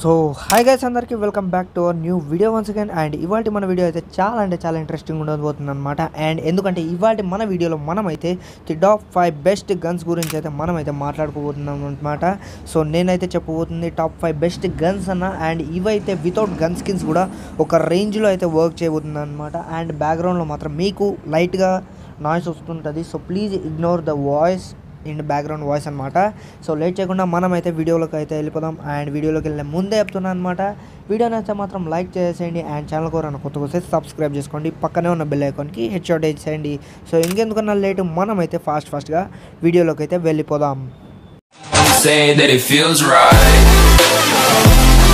So hi guys అందరికీ welcome back to our new video once again and ఇవాళ మన video అయితే చాలా అంటే చాలా ఇంట్రెస్టింగ్ ఉండబోతుంది అనమాట అండ్ ఎందుకంటే ఇవాళ మన వీడియోలో మనమైతే the top five best guns గురించి అయితే మనమైతే మాట్లాడుకోబోతున్నాం అనమాట సో నేనైతే చెప్పబోతుంది టాప్ ఫైవ్ బెస్ట్ గన్స్ అన్న అండ్ ఇవైతే వితౌట్ గన్ స్కిన్స్ కూడా ఒక రేంజ్లో అయితే వర్క్ చేయబోతుంది అనమాట అండ్ బ్యాక్గ్రౌండ్లో మాత్రం మీకు లైట్గా నాయిస్ వస్తుంటుంది so please ignore the voice in background voice అనమాట సో లేట్ చేయకుండా మనం అయితే వీడియోలోకి అయితే వెళ్ళిపోదాం అండ్ వీడియోలోకి వెళ్ళే ముందే చెప్తున్నాను అనమాట వీడియో నచ్చితే మాత్రం లైక్ చేసేయండి అండ్ ఛానల్ కూడా కొత్తగా వస్తే సబ్స్క్రైబ్ చేసుకోండి పక్కనే ఉన్న బెల్ ఐకాన్కి హెడ్ షాట్ వేసేయండి సో ఇంకెందుకన్నా లేట్ మనం అయితే ఫాస్ట్ ఫాస్ట్గా వీడియోలోకి అయితే వెళ్ళిపోదాం say that it feels right.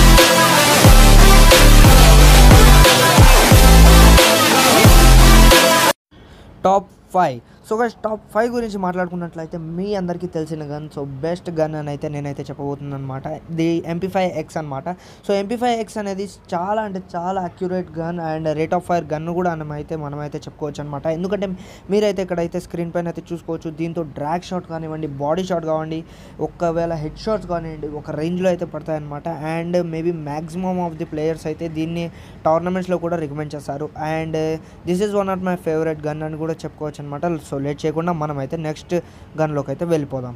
Top five so guys top five గురించి మాట్లాడుకున్నట్లయితే మీ అందరికీ తెలిసిన గన్ సో బెస్ట్ గన్ అని అయితే నేనైతే చెప్పబోతున్నాను అనమాట ది ఎంపీ ఫైవ్ ఎక్స్ అనమాట సో ఎంపీ ఫైవ్ ఎక్స్ అనేది చాలా అంటే చాలా accurate gun and rate of fire gun కూడా మనం అయితే మనమైతే చెప్పుకోవచ్చు అనమాట ఎందుకంటే మీరైతే ఇక్కడైతే స్క్రీన్ పైన అయితే చూసుకోవచ్చు దీంతో డ్రాగ్ షాట్ కానివ్వండి బాడీ షాట్ కానివ్వండి ఒకవేళ హెడ్ షాట్స్ కానివ్వండి ఒక రేంజ్లో అయితే పడతాయన్నమాట and maybe maximum of the players అయితే దీన్ని టోర్నమెంట్స్లో కూడా రికమెండ్ చేస్తారు and this is one of my favourite gun అని కూడా చెప్పుకోవచ్చు అనమాట సో లేట్ చేయకుండా మనం అయితే నెక్స్ట్ గన్లోకి అయితే వెళ్ళిపోదాం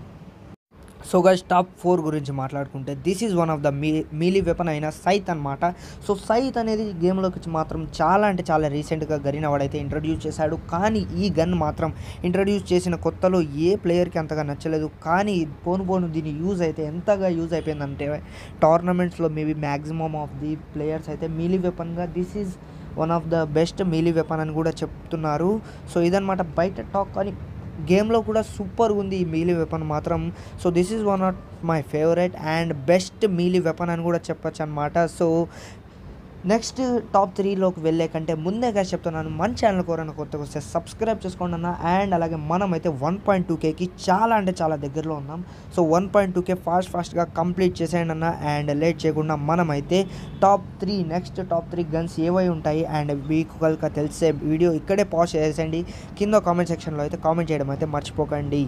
సో గైస్ టాప్ ఫోర్ గురించి మాట్లాడుకుంటే this is one of the me melee weapon అయిన సైత్ అనమాట సో సైత్ అనేది గేమ్లోకి మాత్రం చాలా అంటే చాలా రీసెంట్గా గరిన వాడైతే ఇంట్రడ్యూస్ చేశాడు కానీ ఈ గన్ మాత్రం ఇంట్రడ్యూస్ చేసిన కొత్తలో ఏ ప్లేయర్కి అంతగా నచ్చలేదు కానీ పోను పోను దీని యూజ్ అయితే ఎంతగా యూజ్ అయిపోయిందంటే టోర్నమెంట్స్లో maybe maximum of the players అయితే మీలీ వెపన్గా this is one of the best melee weapon అని కూడా చెప్తున్నారు సో ఇదనమాట బయట టాక్ కానీ గేమ్లో కూడా సూపర్ ఉంది ఈ మీలీ వెపన్ మాత్రం so this is one of my favourite and best melee weapon అని కూడా చెప్పొచ్చు అనమాట సో నెక్స్ట్ టాప్ త్రీలోకి వెళ్ళే కంటే ముందేగా చెప్తున్నాను మన ఛానల్ కోరన్న కొత్తగా వస్తే సబ్స్క్రైబ్ చేసుకోండి అన్న అండ్ అలాగే మనం అయితే వన్ పాయింట్ టూ కేకి చాలా అంటే చాలా దగ్గరలో ఉన్నాం so one point two K fast ఫాస్ట్గా కంప్లీట్ చేసేయండి అన్న అండ్ లేట్ చేయకుండా మనం అయితే top three next top three guns ఏవై ఉంటాయి అండ్ మీకు కనుక తెలిసే వీడియో ఇక్కడే పాజ్ చేసేయండి కింద కామెంట్ సెక్షన్లో అయితే కామెంట్ చేయడం అయితే మర్చిపోకండి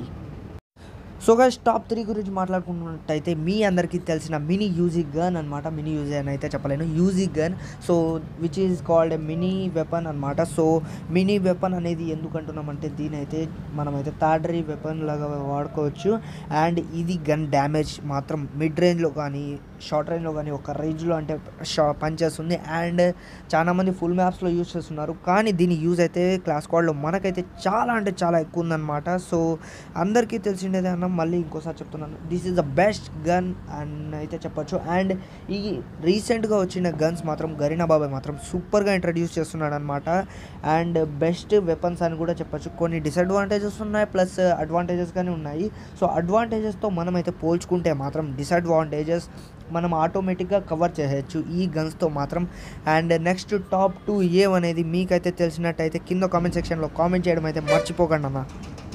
సో గైస్ టాప్ త్రీ గురించి మాట్లాడుకున్నట్టయితే మీ అందరికీ తెలిసిన మినీ యూజీ గన్ అనమాట మినీ యూజీ అని అయితే చెప్పలేను Uzi gun so which is called a mini weapon అనమాట సో మినీ వెపన్ అనేది ఎందుకు అంటున్నామంటే దీని అయితే మనమైతే థర్డరీ వెపన్ లాగా వాడుకోవచ్చు అండ్ ఇది గన్ డ్యామేజ్ మాత్రం మిడ్ రేంజ్లో కానీ షార్ట్ రేంజ్లో కానీ ఒక రేంజ్లో అంటే షా పనిచేస్తుంది అండ్ చాలామంది ఫుల్ మ్యాప్స్లో యూజ్ చేస్తున్నారు కానీ దీని యూజ్ అయితే క్లాస్ కాల్డ్లో మనకైతే చాలా అంటే చాలా ఎక్కువ ఉందన్నమాట సో అందరికీ తెలిసిండేదే అన్న మళ్ళీ ఇంకోసారి చెప్తున్నాను this is the best gun అని అయితే చెప్పొచ్చు అండ్ ఈ రీసెంట్గా వచ్చిన గన్స్ మాత్రం గరీనా బాబాయ్ మాత్రం సూపర్గా ఇంట్రడ్యూస్ చేస్తున్నాడు అనమాట అండ్ బెస్ట్ వెపన్స్ అని కూడా చెప్పొచ్చు కొన్ని డిసడ్వాంటేజెస్ ఉన్నాయి ప్లస్ అడ్వాంటేజెస్ కానీ ఉన్నాయి సో అడ్వాంటేజెస్తో మనమైతే పోల్చుకుంటే మాత్రం డిసడ్వాంటేజెస్ మనం ఆటోమేటిక్గా కవర్ చేయొచ్చు ఈ గన్స్తో మాత్రం అండ్ నెక్స్ట్ టాప్ టూ ఏమనేది మీకైతే తెలిసినట్టయితే కింద కామెంట్ సెక్షన్లో కామెంట్ చేయడం అయితే మర్చిపోకండి అన్న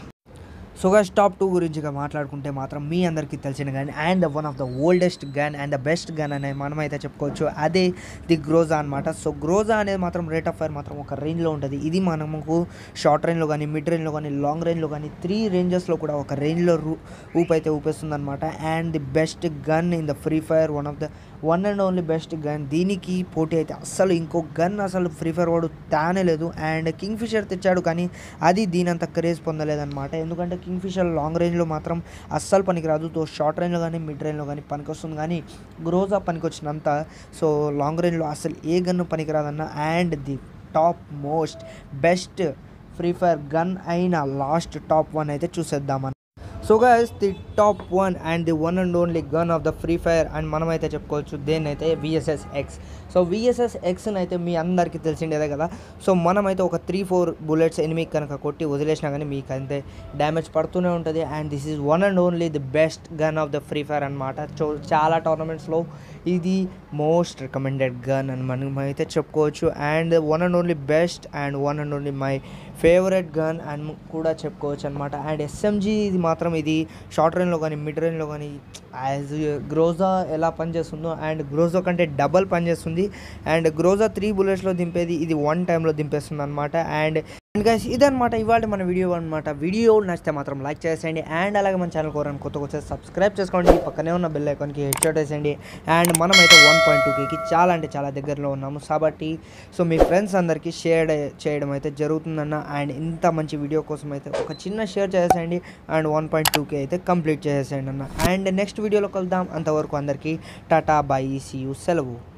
సో గైస్ టాప్ టూ గురించిగా మాట్లాడుకుంటే మాత్రం మీ అందరికీ తెలిసిన gun and one of the oldest gun and the best gun అనేది మనమైతే చెప్పుకోవచ్చు అదే ది గ్రోజా అనమాట సో గ్రోజా అనేది మాత్రం రేట్ ఆఫ్ ఫైర్ మాత్రం ఒక రేంజ్లో ఉంటుంది ఇది మనకు షార్ట్ రేంజ్లో కానీ మిడ్ రేంజ్లో కానీ లాంగ్ రేంజ్లో కానీ త్రీ రేంజెస్లో కూడా ఒక రేంజ్లో రూ ఊప్ అయితే ఊపేస్తుంది అనమాట and the best gun in the Free Fire one of the one and only best gun దీనికి పోటీ అయితే అస్సలు ఇంకో గన్ అసలు ఫ్రీ ఫైర్ వాడు తానే లేదు అండ్ కింగ్ ఫిషర్ తెచ్చాడు కానీ అది దీనంత క్రేజ్ పొందలేదన్నమాట ఎందుకంటే కింగ్ ఫిషర్ లాంగ్ రేంజ్లో మాత్రం అస్సలు పనికిరాదు తో షార్ట్ రేంజ్లో కానీ మిడ్ రేంజ్లో కానీ పనికొస్తుంది కానీ గ్రోజా పనికొచ్చినంత సో లాంగ్ రేంజ్లో అసలు ఏ గన్ను పనికిరాదన్న and the top most best Free Fire gun అయిన లాస్ట్ టాప్ వన్ అయితే చూసేద్దామని so guys the top one and the one and only gun of the Free Fire and మనమైతే చెప్పుకోవచ్చు దేన్నైతే విఎస్ఎస్ ఎక్స్ సో విఎస్ఎస్ ఎక్స్ని అయితే మీ అందరికీ తెలిసిండేదే కదా సో మనమైతే ఒక త్రీ ఫోర్ బుల్లెట్స్ ఎనిమిది కనుక కొట్టి వదిలేసినా కానీ మీకు అంతే డ్యామేజ్ పడుతూనే ఉంటుంది and this is one and only the best gun of the Free Fire అనమాట సో చాలా టోర్నమెంట్స్లో ఇది మోస్ట్ రికమెండెడ్ గన్ అని మనం అయితే చెప్పుకోవచ్చు and one and only best and one and only my favourite gun and కూడా చెప్పుకోవచ్చు అనమాట అండ్ ఎస్ఎంజీ ఇది మాత్రం ఇది షార్ట్ రేంజ్లో కానీ మిడ్ రేంజ్లో కానీ యాజ్ గ్రోజా ఎలా పనిచేస్తుందో అండ్ గ్రోజా కంటే డబల్ పనిచేస్తుంది అండ్ గ్రోజా త్రీ బుల్లెట్స్లో దింపేది ఇది వన్ టైంలో దింపేస్తుంది అనమాట అండ్ అండ్ గైస్ ఇదనమాట ఇవాళ మన వీడియో అనమాట వీడియో నచ్చితే మాత్రం లైక్ చేసేయండి అండ్ అలాగే మన ఛానల్ కోరని కొత్తగా వచ్చేసి సబ్స్క్రైబ్ చేసుకోండి పక్కనే ఉన్న బెల్ ఐకాన్కి హెడ్ షాట్ వేసేయండి అండ్ మనం అయితే వన్ పాయింట్ టూ కేకి చాలా అంటే చాలా దగ్గరలో ఉన్నాము కాబట్టి సో మీ ఫ్రెండ్స్ అందరికీ షేర్ చేయడం అయితే జరుగుతుందన్న అండ్ ఇంత మంచి వీడియో కోసం అయితే ఒక చిన్న షేర్ చేసేయండి and one point two K అయితే కంప్లీట్ చేసేయండి అన్న అండ్ నెక్స్ట్ వీడియోలో కలుద్దాం అంతవరకు అందరికీ టాటా బై సీ యూ సెలవు